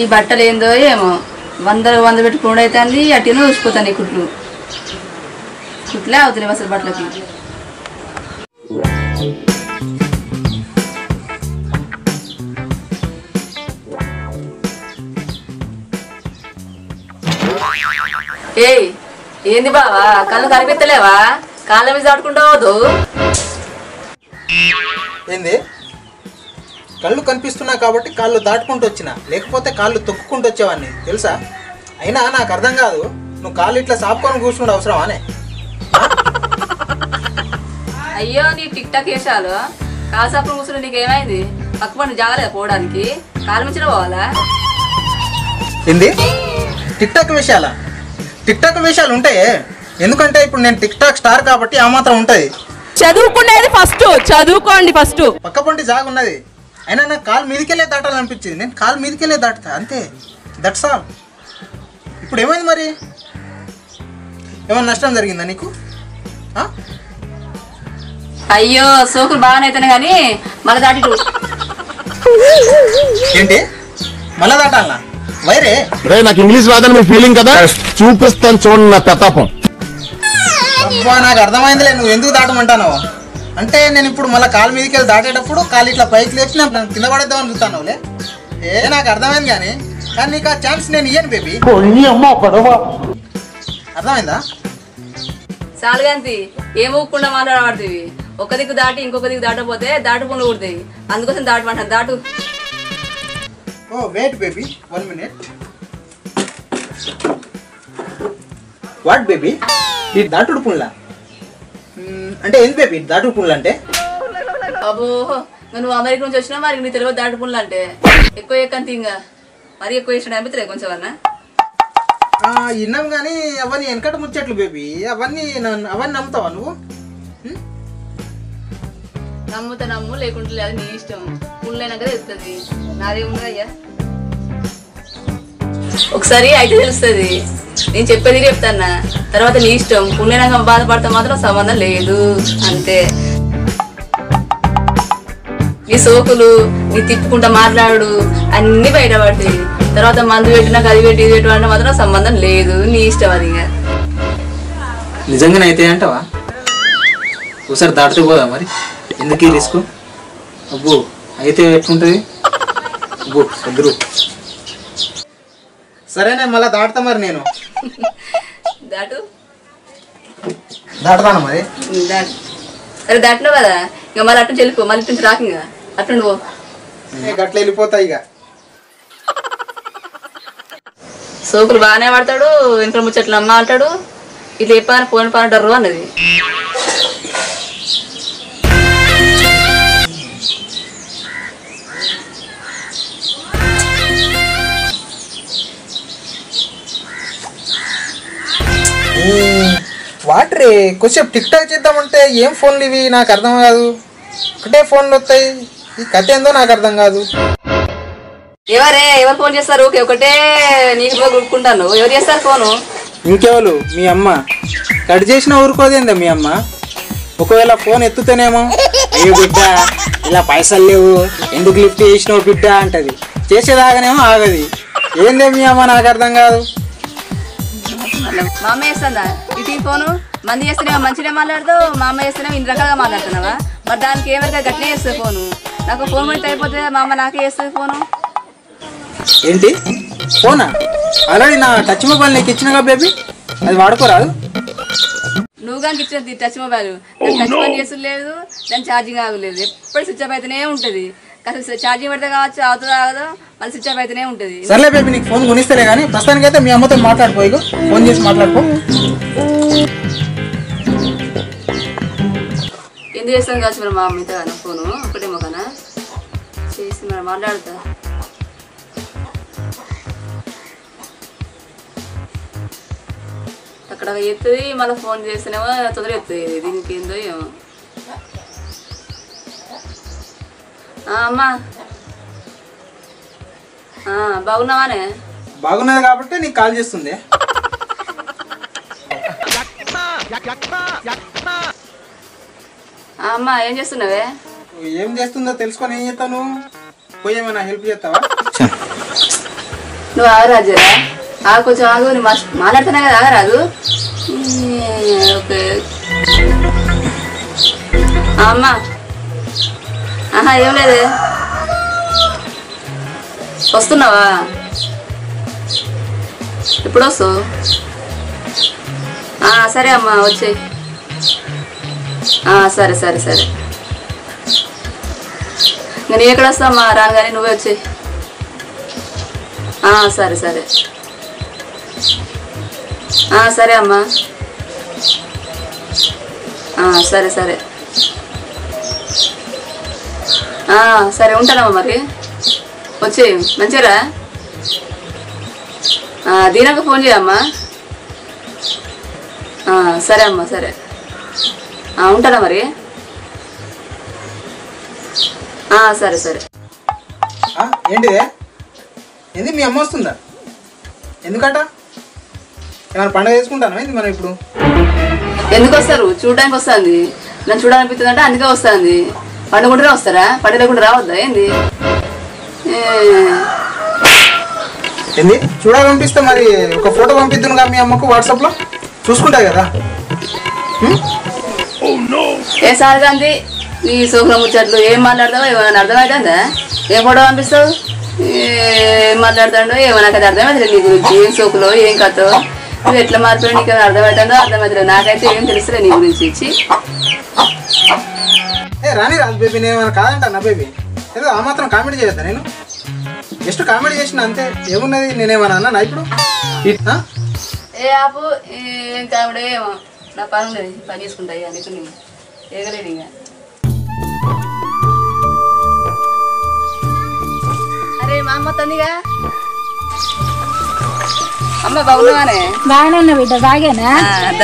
బట్టలు ఏందో ఏమో వందలు వంద పెట్టుకుండా అవుతుంది అట్టిన ఊసిపోతాను కుట్లు కుట్లే అవుతున్నాయి అసలు బట్టలకి ఏయ్ ఏంది బావా కళ్ళు కనిపిస్తలేవా కాళ్ళ మీద దాటుకుంటూ పోదు ఏంది కళ్ళు కనిపిస్తున్నా కాబట్టి కాళ్ళు దాటుకుంటూ వచ్చిన లేకపోతే కాళ్ళు తొక్కుకుంటూ వచ్చేవాడిని తెలుసా అయినా నాకు అర్థం కాదు నువ్వు కాళ్ళు ఇట్లా సాపుకొని కూర్చుండే అవసరమానే అయ్యో నీ టిక్ టాక్ వేసాలు కాసాపురం కూర్చుని నీకు ఏమైంది పక్క పని జాగలేదు పోవడానికి కాలు మించిన పోవాలా ఏంది టిక్ టాక్ విషయాలా టిక్ టాక్ విషయాలు ఉంటాయి ఎందుకంటే ఇప్పుడు నేను టిక్ టాక్ స్టార్ కాబట్టి ఆ మాత్రం ఉంటుంది చదువుకునేది ఫస్ట్ చదువుకోండి ఫస్ట్ పక్క పంటి జాగ ఉన్నది అయినా నాకు కాలు మీదకెళ్ళే దాటాలనిపించింది నేను కాలు మీదకెళ్ళే దాటుతా అంతే దట్స్ ఆల్ ఇప్పుడు ఏమైంది మరి ఏమైనా నష్టం జరిగిందా నీకు ఆ? అయ్యో సోకులు బాగానే అవుతాయి కానీ మళ్ళీ దాటి ఇటు. ఏంటి మళ్ళా దాటాలనా వైరే రే నాకు ఇంగ్లీష్ రాదని మీ ఫీలింగ్ కదా చూపిస్తాను చూడండి నా ప్రతాపం అబ్బా నాకు అర్థమైందిలే నువ్వు ఎందుకు దాటమంటాను అంటే నేను ఇప్పుడు మళ్ళీ కాలు మీదకి వెళ్ళి దాటేటప్పుడు కాలు ఇట్లా పైకి లేచి నేను నన్ను కింద పడేద్దామని చూస్తానులే ఏ నాకు అర్థమైంది కానీ కానీ నీకు ఆ ఛాన్స్ నేను ఇయ్యను బేబీ అర్థమైందా సాలుగాంతి ఏం ఊకుండా మాట్లాడబడుతుంది ఒక దిక్కు దాటి ఇంకొక దిక్కు దాటపోతే దాటు పుండు కుడతాయి అందుకోసం దాటమంటాను దాటు oh wait baby one minute what baby ఈ దాటుడు పుండ్లా మ్మ్, అంటే ఏంది బేబీ దాటుడు పుండ్లు అంటే అబ్బో నువ్వు అమెరికా నుంచి వచ్చినా మరి నీ తెలియదు దాటు పుండ్లు అంటే ఎక్కువ ఎక్కని తింగా మరి ఎక్కువ వేసిన అనిపిస్తుంది కొంచెం అన్నా ఆ, విన్నాం కానీ అవన్నీ వెనకట ముచ్చట్లు బేబీ అవన్నీ నన్ను- అవన్నీ నమ్ముతావా నువ్వు మ్మ్? నమ్ముతా నమ్ము లేకుంటే లేదు నీ ఇష్టం పుండ్లైనాక తెలుస్తుంది నాదేముంది అయ్యా ఒకసారి అయితే తెలుస్తుంది నేను చెప్పేది చెప్తానా తర్వాత నీ ఇష్టం పుణ్యనంగా బాధపడితే మాత్రం సంబంధం లేదు అంతే నీ సోకులు నీ తిప్పుకుంటా మాట్లాడు అన్ని బయటపడతాయి తర్వాత మందు పెట్టినాక అది పెట్టి ఇది పెట్టు అంటే మాత్రం సంబంధం లేదు నీ ఇష్టం అది ఇక నిజంగానే అయితే అంటావా ఒకసారి దాటుతూ పోదా మరి ఎందుకు ఈ రిస్క్ అబ్బో అయితే ఎట్లుంటుంది అబ్బో వద్దురు సరేనే మళ్ళీ దాటుతా మరి నేను దాటు దాటుతాను మరి దాటు సరే దాటినావు కదా ఇక మళ్ళీ అటు నుంచి వెళ్ళిపో మళ్ళీ ఇటు నుంచి రాకు ఇంకా అటు నుండి పో నేను గట్ల వెళ్ళిపోతా ఇక సోకులు బాగానే పడతాడు వెనక ముచ్చట్లు అమ్మ అంటాడు ఇట్లా చెప్పాను ఫోన్ పని డర్రు అన్నది వాటరే కొంచెం టిక్ టాక్ చేద్దామంటే ఏం ఫోన్లు ఇవి నాకు అర్థం కాదు ఒకటే ఫోన్లు వస్తాయి ఈ కథ ఏందో నాకు అర్థం కాదు ఎవరే ఎవరు ఫోన్ చేస్తారు ఓకే ఒకటే నీకు కూడా కొనుక్కుంటాను ఎవరు చేస్తారు ఫోను ఇంకెవరు మీ అమ్మ కట్ చేసిన ఊరుకోదేందా మీ అమ్మ ఒకవేళ ఫోన్ ఎత్తుతేనేమో అయ్యో బిడ్డ ఇలా పైసలు లేవు ఎందుకు లిఫ్ట్ చేసినావు బిడ్డ అంటది చేసేదాకానేమో ఆగది ఏందే మీ అమ్మ నాకు అర్థం కాదు మా అమ్మ చేస్తుందా ఇటు ఈ ఫోను మంది చేస్తేనే మంచిగా మాట్లాడతావు మా అమ్మ చేస్తేనే ఇన్ని రకాలుగా మాట్లాడుతున్నావా మరి దానికి ఏమరిగా గట్టినే చేస్తుంది ఫోను నాకు ఫోన్ పెడితే అయిపోతే మా అమ్మ నాకే చేస్తుంది ఫోను ఏంటి ఫోనా ఆల్రెడీ నా టచ్ మొబైల్ నీకు ఇచ్చినగా బేబీ అది వాడుకోరాదు నువ్వు కానీ ఇచ్చిన టచ్ మొబైల్ దాని టచ్ పని చేసుడు లేదు దాని ఛార్జింగ్ ఆగలేదు ఎప్పుడు స్విచ్ ఆఫ్ అయితేనే ఉంటుంది కాస్త ఛార్జింగ్ పెడితే కావచ్చు అవుతుందో ఆగదో మళ్ళీ స్విచ్ ఆఫ్ అయితేనే ఉంటుంది సర్లే బేబీ నీకు ఫోన్ కొనిస్తలే కానీ ప్రస్తుతానికైతే మీ అమ్మతో మాట్లాడిపోయి ఫోన్ చేసి మాట్లాడుకో ఎందుకు చేస్తాను కావచ్చు మరి మా అమ్మతో కానీ ఫోను ఒకటేమో కదా చేసి మరి మాట్లాడుతా అక్కడ ఎత్తుంది మళ్ళీ ఫోన్ చేస్తేనేమో తొందరగా ఎత్తుంది దీనికి ఏందో ఏమో ఆ, అమ్మా ఆ, బాగున్నావానే బాగున్నది కాబట్టి నీకు కాల్ చేస్తుంది ఆ, అమ్మా ఏం చేస్తున్నావే నువ్వు ఏం చేస్తుందో తెలుసుకొని ఏం చేస్తావు నువ్వు పోయి ఏమైనా హెల్ప్ చేస్తావా నువ్వు ఆగరాజరా ఆ కొంచెం ఆగు నువ్వు మాస్- మాట్లాడుతున్నా కదా ఆగరాదు ఈ, ఓకే ఆ, అమ్మా ఆహా ఏం లేదే వస్తున్నావా ఎప్పుడు వస్తావు ఆ, సరే అమ్మా వచ్చేయి ఆ, సరే సరే సరే ఇంకా నేను ఎక్కడ వస్తామ్మా రాను కానీ నువ్వే వచ్చేయి ఆ, సరే సరే ఆ, సరే అమ్మా ఆ, సరే సరే ఆ, సరే ఉంటానమ్మా మరి వచ్చేయి మంచిగా దీనక ఫోన్ చేయమ్మా ఆ, సరే అమ్మా సరే ఆ, ఉంటానా మరి ఆ, సరే సరే ఆ, ఏంటిదే ఏంది మీ అమ్మ వస్తుందా ఎందుకట ఏమైనా పండుగ చేసుకుంటాను ఏంది మనం ఇప్పుడు ఎందుకు వస్తారు చూడడానికి వస్తుంది నన్ను చూడాలనిపిస్తుంది అంటే అందుకే వస్తుంది పండుగకుంటూనే వస్తారా పండుగ లేకుండా రావద్దా ఏంది ఏ, ఏంది చూడాలి పంపిస్తే మరి ఒక ఫోటో పంపిద్దునుగా మీ అమ్మకు వాట్సాప్లో చూసుకుంటాయి కదా ఏ సార్ గాంధీ నీ సోకుల ముచ్చట్లు ఏం మాట్లాడతావో ఏమైనా అర్థమవుతుందా ఏం ఫోటో పంపిస్తావు ఏం మాట్లాడుతాడో ఏమో నాకు అది అర్థమవుతుంది నీ గురించి ఏం సోకులో ఏం కథో నువ్వు ఎట్లా మారిపోయి నీకు ఏమైనా అర్థమవుతుందో అర్థమవుతుంది నాకైతే ఏం తెలుసులే నీ గురించి ఇచ్చి ఏ రాని రాదు బేబీ నేను ఏమైనా కాదంట నా బేబీ ఏదో ఆ మాత్రం కామెడీ చేయొద్దా నేను జస్ట్ కామెడీ చేసిన అంతే ఏమున్నది నేనేమన్నా అన్నా ఇప్పుడు ఆ? ఏ ఆపు ఏం కావిడే ఏమో నా పని ఉండేది పని చేసుకుంటా ఇక నీకు నేను ఏగలేదు ఇక అరే మా అమ్మ తందిగా అమ్మ బాగున్నావానే బాగానే ఉన్నా బిడ్డ బాగేనా ఆ, అద్దా.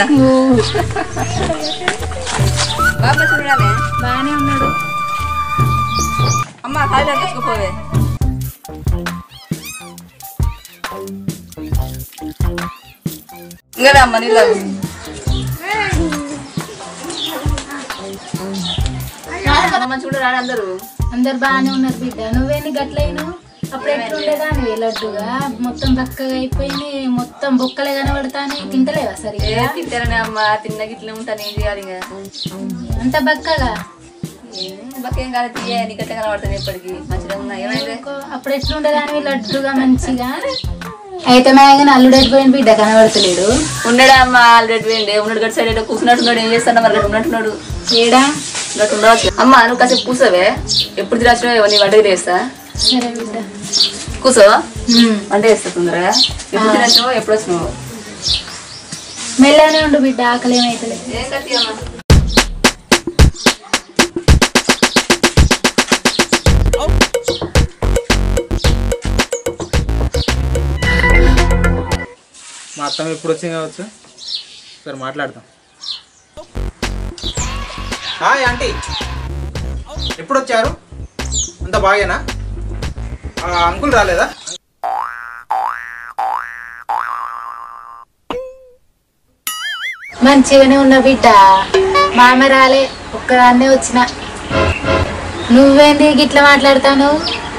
బాబు చూడగానే బాగానే ఉన్నాడు అమ్మ కాళ్ళు తీసుకుపోవే ఇంకా అమ్మ నీళ్ళు అమ్మ చూడు రాడు అందరూ అందరు బాగానే ఉన్నారు బిడ్డ నువ్వేంది గట్లయిను అప్పుడు ఎట్లుండేదా నువ్వు లడ్డుగా మొత్తం బక్కగా అయిపోయింది మొత్తం బొక్కలే కనబడతానే తింటలేవా ఏ సరిగ్గా తింటారనే అమ్మ తిన్న గిట్లే ఉంటాను ఏం చేయాలి ఇంకా అంత బక్కగా బక్కేం కాదు తీయ నీకట్టే కనబడతాను ఎప్పటికీ మంచిగా ఉన్నా ఏమైంది ఇంకో అప్పుడు ఎట్లుండేదాని లడ్డుగా మంచిగా అయితే మేఘన అల్లుడు ఎట్టిపోయిన బిడ్డ కనబడతలేడు ఉండడా అమ్మ ఆల్రెడీ వేయండి ఉన్నాడు గట్టి సైడ్ కూర్చున్నట్టున్నాడు ఏం చేస్తాను మరి గట్టి ఉన్నట్టున్నాడు ఏడా గట్టి ఉండవచ్చు అమ్మ నువ్వు కాసేపు కూర్చోవే ఎప్పుడు తిరాచినావు నీ వంటకి చేస్తా సరే బిడ్డ కూర్చో ఉమ్. వంట చేస్తా తొందరగా ఎప్పుడు తినచ్చినావు ఎప్పుడు వచ్చినావు మెల్లగానే ఉండు బిడ్డ ఆకలి ఏమైతలే ఏం కత్తి అమ్మ మా అత్తమ్మ ఎప్పుడు వచ్చింది కావచ్చు సరే మాట్లాడదాం హాయ్ ఆంటీ ఎప్పుడు వచ్చారు అంత బాగేనా ఆ, అంకుల్ రాలేదా మంచిగానే ఉన్న బిడ్డ మామ రాలే ఒక్కదాన్నే వచ్చిన నువ్వేంది గిట్లా మాట్లాడతాను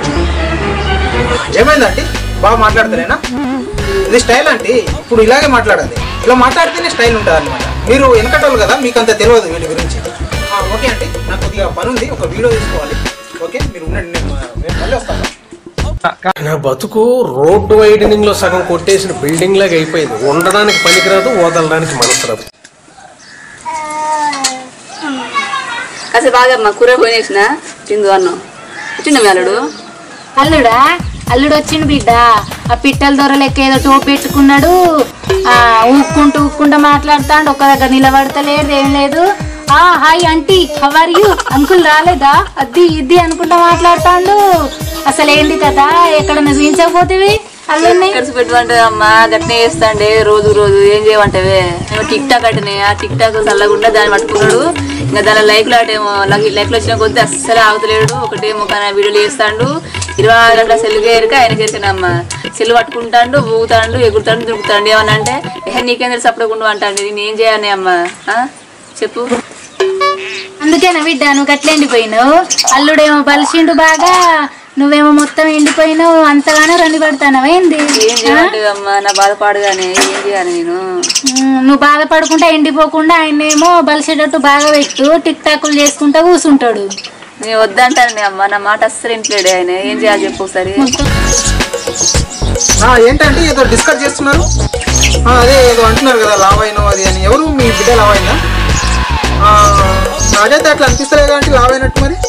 ఏమైందండి బాగా మాట్లాడతారేనా ఇది స్టైల్ అంటే ఇప్పుడు ఇలాగే మాట్లాడాలి ఇలా మాట్లాడితేనే స్టైల్ ఉంటుంది అనమాట మీరు వెనకటోళ్ళు కదా మీకు అంత తెలియదు వీటి గురించి ఆ, ఓకే అండి నాకు కొద్దిగా పని ఉంది ఒక వీడియో తీసుకోవాలి ఓకే మీరు ఉండండి నేను నేను మళ్ళీ వస్తాను నా బతుకు రోడ్డు వైడనింగ్ లో సగం కొట్టేసిన బిల్డింగ్ లాగా అయిపోయింది ఉండడానికి పనికిరాదు వదలడానికి మనసు రాదు కాసేపు బాగా కూర పోయినేసిన తిందు అన్నం వచ్చిందా మీ అల్లుడు అల్లుడా అల్లుడు వచ్చిండు బిడ్డ ఆ పిట్టల దొర లెక్క ఏదో టోపు పెట్టుకున్నాడు ఆ ఊక్కుంటూ ఊక్కుంటూ మాట్లాడుతాడు ఒక దగ్గర నిలబడతలేడు ఏం లేదు ఆ hi aunty how are you uncle రాలేదా అది ఇది అనుకుంటా మాట్లాడుతాడు అసలు ఏంది కదా ఎక్కడన్నా చూపించకపోతేవి అల్లుడిని కలిసి పెట్టుకుంటే అమ్మ గట్నే చేస్తాండే రోజు రోజు ఏం చేయమంటావే నేను టిక్ టాక్ అటనే ఆ టిక్ టాక్ చల్లకుండా దాన్ని పట్టుకున్నాడు ఇంకా దాని లైక్లు అటేమో లైక్లు వచ్చిన కొద్దీ అస్సలు ఆగుతలేడు ఒకటేమో కానీ వీడియోలు చేస్తాడు ఇరవై ఆరు గంటల సెల్లుగా ఎరిక ఆయన చేసానమ్మ సెల్లు పట్టుకుంటాడు ఊగుతాడు ఎగురుతాడు దిగుతాడు ఏమన్నా అంటే ఏ నీకేం తెలుసు అప్పుడకుండా అంటాడు నేను ఏం చేయాలి అమ్మ ఆ? చెప్పు అందుకేనా బిడ్డ నువ్వు గట్లేండిపోయినావు అల్లుడేమో బలిసిండు బాగా నువ్వేమో మొత్తం ఎండిపోయినావు అంతగానో రండి పడతానవా ఏంది ఏం చేయమంటావు అమ్మా నా బాధపాడుగానే ఏం చేయాలి నేను ఉమ్, నువ్వు బాధపడకుండా ఎండిపోకుండా ఆయనేమో బలిసేటట్టు బాగా పెట్టు టిక్ టాకులు చేసుకుంటా కూర్చుంటాడు నేను వద్దంటాను అమ్మ నా మాట అస్సలు ఇంట్లేడే ఆయన ఏం చేయాలి చెప్పు ఒకసారి ఆ, ఏంటంటే ఏదో డిస్కస్ చేస్తున్నారు ఆ, అదే ఏదో అంటున్నారు కదా లావ్ అయినావు అది అని ఎవరు మీ బిడ్డ లావ్ అయిందా ఆ, నాకైతే అట్లా అనిపిస్తలేదు అంటే లావ్ అయినట్టు మరి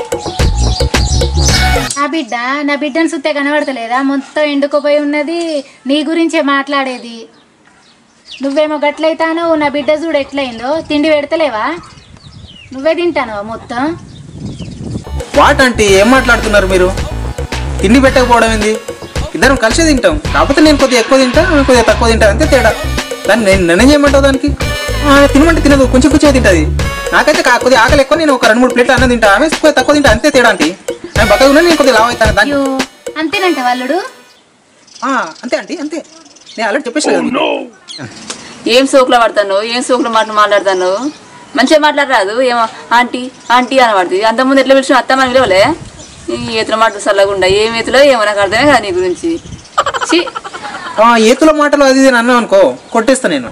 నా బిడ్డ నా బిడ్డను సుత్తే కనబడతలేదా మొత్తం ఎండుకుపోయి ఉన్నది నీ గురించే మాట్లాడేది నువ్వేమో గట్లయితాను నా బిడ్డ చూడు ఎట్లయిందో తిండి పెడతలేవా నువ్వే తింటానవా మొత్తం వాట్ అంటే ఏం మాట్లాడుతున్నారు మీరు తిండి పెట్టకపోవడం ఏంది ఇద్దరం కలిసి తింటాం కాకపోతే నేను కొద్దిగా ఎక్కువ తింటా ఆమె కొద్దిగా తక్కువ తింటా అంతే తేడా దాన్ని నేను నన్ను చేయమంటావు దానికి ఆ, తినమంటే తినదు కొంచెం కొంచెం తింటుంది నాకైతే కా- కొద్దిగా ఆకలి ఎక్కువ నేను ఒక రెండు మూడు ప్లేట్లు అన్నం తింటా ఆమె కొద్దిగా తక్కువ తింటా అంతే తేడా అంటే ఆమె బక్కగా ఉన్నా నేను కొద్దిగా లావ్ అవుతాను దాన్ని అయ్యో అంతేనంట వాళ్ళుడు ఆ, అంతే అండి అంతే నేను ఆల్రెడీ చెప్పేసి ఏం సోకులో పడతాను ఏం సోకులో మాట మాట్లాడతాను మంచిగా మాట్లాడరాదు ఏమో ఆంటీ ఆంటీ అని పడుతుంది అంతకుముందు ఎట్లా పిలిచిన అత్తమ్మ అని పిలవలే ఈ ఈతల మాటలు చల్లగుండా ఏం ఈతలో ఏమో నాకు అర్థమే కదా నీ గురించి ఛీ, ఏతుల మాటలు అది ఇది అని అన్నావు అనుకో కొట్టేస్తా నేను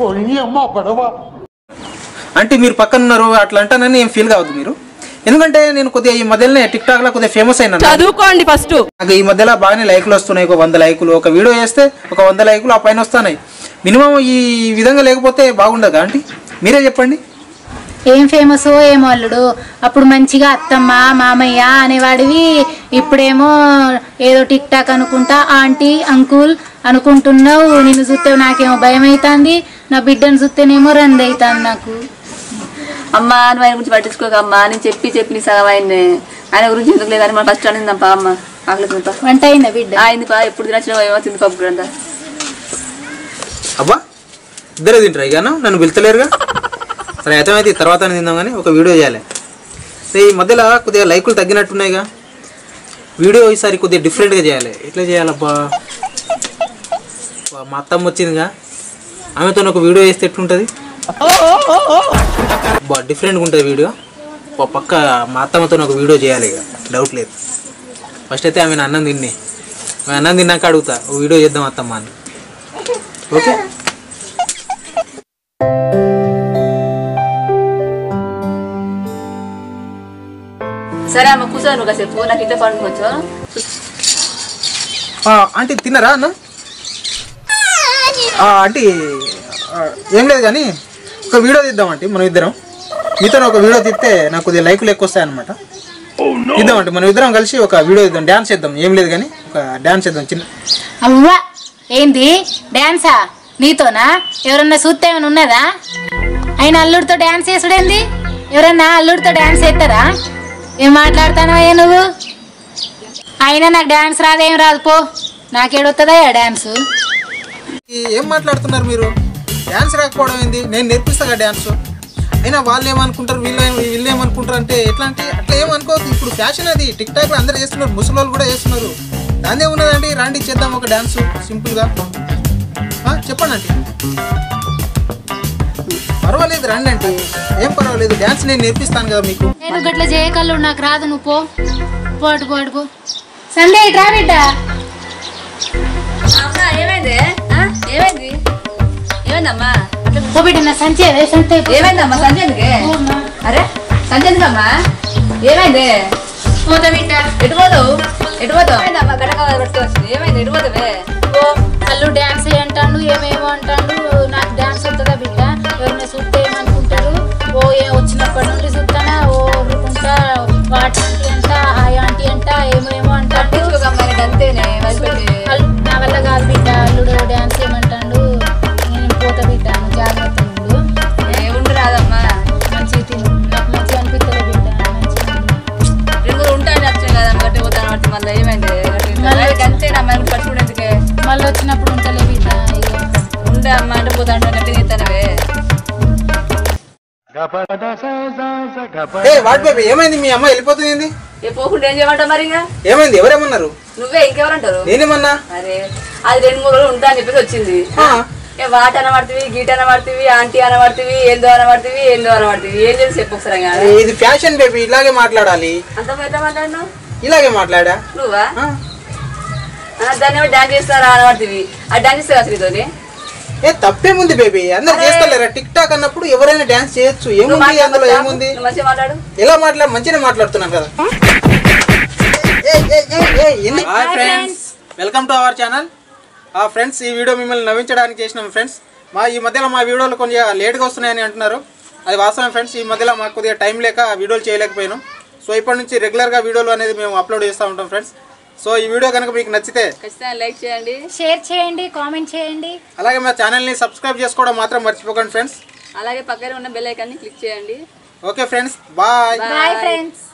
అంటే మీరు పక్కన ఉన్నారు అట్లా అంటానని ఏం ఫీల్ కావద్దు మీరు ఎందుకంటే నేను కొద్దిగా ఈ మధ్యలోనే టిక్ టాక్ లో కొద్దిగా ఫేమస్ అయినా చదువుకోండి ఫస్ట్ నాకు ఈ మధ్యలో బాగానే లైకులు వస్తున్నాయి ఒక వంద లైకులు ఒక వీడియో చేస్తే ఒక వంద లైకులు ఆ పైన వస్తున్నాయి మినిమం ఈ విధంగా లేకపోతే బాగుండదు ఆంటీ మీరే చెప్పండి ఏం ఫేమస్ ఏమో అల్లుడు అప్పుడు మంచిగా అత్తమ్మ మామయ్య అనేవాడివి ఇప్పుడేమో ఏదో టిక్ టాక్ అనుకుంటా ఆంటీ అంకుల్ అనుకుంటున్నావు నిన్ను చూస్తే నాకేమో భయం అవుతుంది నా బిడ్డను చూస్తేనేమో రంది అవుతుంది నాకు అమ్మ నువ్వు ఆయన గురించి పట్టించుకోకమ్మా నేను చెప్పి చెప్పి నీ సగం ఆయన్నే ఆయన గురించి ఎందుకు లేదని మన ఫస్ట్ అనిందమ్మా అమ్మ ఆకలి తింపా వంట అయిందా బిడ్డ అయింది పా ఎప్పుడు తినచ్చిన ఏమో తింది పప్పు గ్రంథ అబ్బా ఇద్దరే తింటారు ఇక నన్ను పిలుతలేరుగా సరే అయితే తర్వాత తిందాం కానీ ఒక వీడియో చేయాలి సరే ఈ మధ్యలో కొద్దిగా లైకులు తగ్గినట్టున్నాయిగా వీడియో ఈసారి కొద్దిగా డిఫరెంట్గా చేయాలి ఎట్లా చేయాలబ్బా అబ్బా, మా అత్తమ్మ వచ్చిందిగా ఆమెతో ఒక వీడియో చేస్తే ఎట్లుంటుంది బా డిఫరెంట్గా ఉంటుంది వీడియో ఓ పక్క మా అత్తమ్మతో ఒక వీడియో చేయాలి ఇక డౌట్ లేదు ఫస్ట్ అయితే ఆమె అన్నం తిన్ని ఆమె అన్నం తిన్నాక అడుగుతా ఓ వీడియో చేద్దాం అత్తమ్మ అని ఓకే సరే అమ్మ కూర్చో నువ్వు కాసేపు నాకు ఇంత పండు కొంచెం ఆ, ఆంటీ తిన్నారా అన్న ఆ, ఆంటీ ఆ, ఏం లేదు కానీ ఒక వీడియో తీద్దాం ఆంటీ మనం ఇద్దరం మీతో ఒక వీడియో తీస్తే నాకు కొద్దిగా లైకులు ఎక్కువ వస్తాయన్నమాట తీద్దాం అంటే మనం ఇద్దరం కలిసి ఒక వీడియో తీద్దాం డ్యాన్స్ చేద్దాం ఏం లేదు కానీ ఒక డ్యాన్స్ చేద్దాం చిన్న అవ్వా ఏంది డాన్సా నీతోనా ఎవరన్నా చూస్తే ఏమైనా ఉన్నదా ఆయన అల్లుడితో డాన్స్ చేసుడేంది ఎవరన్నా అల్లుడితో డాన్స్ చేస్తారా ఏం మాట్లాడతానవయ్యా నువ్వు అయినా నాకు డాన్స్ రాదేం రాదు పో నాకేడొస్తుందయ్యా డాన్స్ ఈ ఏం మాట్లాడుతున్నారు మీరు డ్యాన్స్ రాకపోవడం ఏంది నేను నేర్పిస్తాగా డ్యాన్స్ అయినా వాళ్ళు ఏమనుకుంటారు వీళ్ళు ఏం- వీళ్ళు ఏమనుకుంటారు అంటే ఎట్లా అంటే అట్లా ఏమనుకోవద్దు ఇప్పుడు ఫ్యాషన్ అది టిక్ టాక్ లో అందరు చేస్తున్నారు ముసలి వాళ్ళు కూడా చేస్తున్నారు దాని ఏమున్నదండి రండి చేద్దాం ఒక డ్యాన్స్ సింపుల్గా ఆ, చెప్పండి ఆంటీ పర్వాలేదు రండి అంటే ఏం పర్వాలేదు డ్యాన్స్ నేను నేర్పిస్తాను కదా మీకు నేను గట్ల చేయకల్లు నాకు రాదు నువ్వు పో పోటు పోటు పో సండే రా బిడ్డ అమ్మా ఏమైంది ఆ? ఏమైంది ఏమైందమ్మా పో బిడ్డ నా సంచి అదే సంచి ఏమైందమ్మా సంజయ్ ఎందుకే అరే సంజయ్ ఎందుకమ్మా ఏమైంది పోతా బిడ్డ ఎటు పోతావు ఎటు పోతావు ఏమైందమ్మా గడక పట్టుకోవచ్చు ఏమైంది ఎటు పోతావే ఓ అల్లు డాన్స్ అంటాడు ఏమేమో అంటాడు నాకు డాన్స్ వస్తుందా బిడ్డ ఎవరిని చూస్తే ఏమనుకుంటారు ఓ ఏ వచ్చినప్పటి నుండి చూస్తానా ఓ ఊరుకుంటా వాటి అంట హాయ్ ఆంటీ అంట ఏమేమో అంటాడు పట్టించుకోకమ్మా నీకు అంతేనే వదిలిపెట్టి అల్లు నా వల్ల కాదు బిడ్డ అల్లుడు డాన్స్ ఏమంటాడు నేను పోతా బిడ్డ నువ్వు జాగ్రత్త ఉండు ఏ ఉండు రాదమ్మా మంచిగా తిను నాకు మంచిగా అనిపిస్తుంది బిడ్డ మంచిగా ఉండు. రెండు రోజులు ఉంటాను వచ్చాను కదా గట్టి పోతాను పట్టి మళ్ళీ ఏమైంది గట్టి అంతేనా మన పట్టుకుని ఎందుకే మళ్ళీ వచ్చినప్పుడు ఉంటలే బిడ్డ ఇక ఉండే అమ్మ అంటే పోతాను గట్టి తీస్తానవే ఏ వాట్ బేబీ ఏమైంది మీ అమ్మ వెళ్ళిపోతుంది ఏంది ఏ పోకుండా ఏం చేయమంటావు మరి ఇంకా ఏమైంది ఎవరేమన్నారు నువ్వే ఇంకెవరంటారు నేనేమన్నా అరే అది రెండు మూడు రోజులు ఉంటా అని చెప్పేసి వచ్చింది ఆ, ఏ వాట అనబడుతుంది గీట అనబడుతుంది ఆంటీ అనబడుతుంది ఏందో అనబడుతుంది ఏందో అనబడుతుంది ఏం చేసి చెప్పు ఒకసారి ఇంకా. ఇది ఫ్యాషన్ బేబీ ఇలాగే మాట్లాడాలి అంత ఎట్లా మాట్లాడినావు ఇలాగే మాట్లాడా నువ్వా ఆ? ఆ, దాన్ని ఏమో డాన్స్ చేస్తారా అనబడుతుంది ఆ డాన్స్ చేస్తావా శ్రీతోని ఏ తప్పేముంది బేబీ అందరు చేస్తలేరా టిక్ టాక్ అన్నప్పుడు ఎవరైనా డాన్స్ చేయొచ్చు నువ్వు ఏముంది మాట్లాడు, అందులో ఏముంది నువ్వు మంచిగా మాట్లాడు ఎలా మాట్లాడు మంచిగా మాట్లాడుతున్నాం కదా hi friends welcome to our channel ఆ ఫ్రెండ్స్ ఈ వీడియో మిమ్మల్ని నవ్వించడానికి చేసినాం ఫ్రెండ్స్ మా ఈ మధ్యలో మా వీడియోలు కొంచెం లేట్గా వస్తున్నాయని అంటున్నారు అది వాస్తవం ఫ్రెండ్స్ ఈ మధ్యలో మాకు కొద్దిగా టైం లేక వీడియోలు చేయలేకపోయాను సో ఇప్పటి నుంచి రెగ్యులర్గా వీడియోలు అనేది మేము అప్లోడ్ చేస్తూ ఉంటాం ఫ్రెండ్స్ సో ఈ వీడియో కనుక మీకు నచ్చితే ఖచ్చితంగా లైక్ చేయండి షేర్ చేయండి కామెంట్ చేయండి అలాగే మా ఛానల్ని సబ్స్క్రైబ్ చేసుకోవడం మాత్రం మర్చిపోకండి ఫ్రెండ్స్ అలాగే పక్కనే ఉన్న బెల్ ఐకాన్ని క్లిక్ చేయండి okay friends bye bye friends